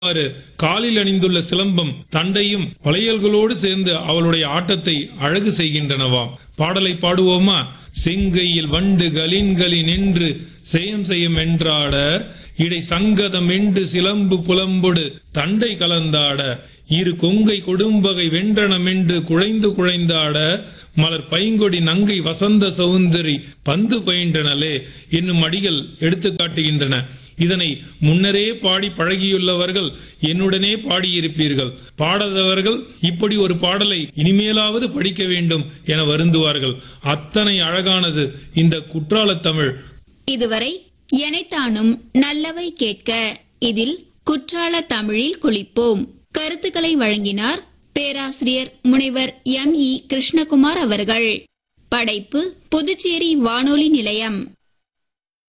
இவ்வாறு காலில் அணிந்துள்ள சிலம்பம் தண்டையும் வளையல்களோடு சேர்ந்து அவளுடைய ஆட்டத்தை அழகு செய்கின்றனவாம் பாடலை பாடுவோமா செங்கையில் வண்டு கலின்களி நின்று செயம் செய்யும் என்றாட இடை சங்கதம் என்று சிலம்பு புலம்பொடு தண்டை கலந்தாட இரு கொங்கை கொடும்பகை வென்றனமென்று குழைந்து குழைந்தாட மலர் பைங்கொடி நங்கை வசந்த சௌந்தரி பந்து பயின்றனலே என்னும் அடிகள் எடுத்துக் காட்டுகின்றன இதனை முன்னரே பாடி பழகியுள்ளவர்கள் என்னுடனே பாடியிருப்பீர்கள் பாடாதவர்கள் இப்படி ஒரு பாடலை இனிமேலாவது படிக்க வேண்டும் என வருந்துவார்கள் அத்தனை அழகானது இந்த குற்றாலத் தமிழ் இதுவரை எனைத்தானும் நல்லவை கேட்க இதில் குற்றால தமிழில் குளிப்போம் கருத்துக்களை வழங்கினார் பேராசிரியர் முனைவர் எம் இ கிருஷ்ணகுமார் அவர்கள் படைப்பு புதுச்சேரி வானொலி நிலையம்